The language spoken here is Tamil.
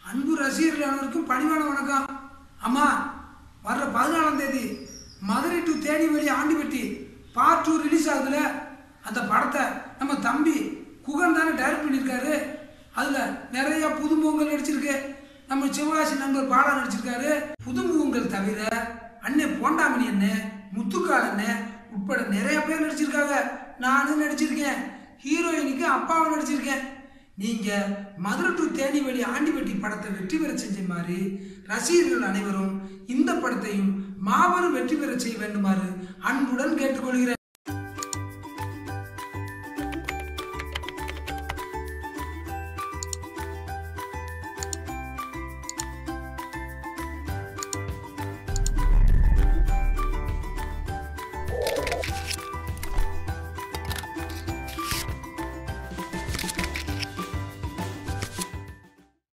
அன்பு ரசிகர்கள் அனைவருக்கும் பணிவான வணக்கம் அம்மா வர்ற பதினாலாம் தேதி மதுரை டு தேனிவெளி ஆண்டிப்பட்டி பார்ட் டூ ரிலீஸ் ஆகுதுல அந்த படத்தை நம்ம தம்பி குகன் தானே டைரக்ட் பண்ணியிருக்காரு அதில் நிறைய புதுமுகங்கள் நடிச்சிருக்கு நம்ம சிவகாசி நண்பர் பாலா நடிச்சிருக்காரு புதுமுகங்கள் தவிர அண்ணன் போண்டாமணி அண்ணன் முத்துக்கால் அண்ணன் உட்பட நிறைய பேர் நடிச்சிருக்காங்க நானும் நடிச்சிருக்கேன் ஹீரோயினுக்கு அப்பாவும் நடிச்சிருக்கேன் நீங்க மதுரை டு தேனிவெளி ஆண்டிப்பட்டி படத்தை வெற்றி பெற செஞ்ச மாதிரி ரசிகர்கள் அனைவரும் இந்த படத்தையும் மாபெரும் வெற்றி பெற செய்ய வேண்டுமாறு அன்புடன் கேட்டுக்கொள்கிறேன்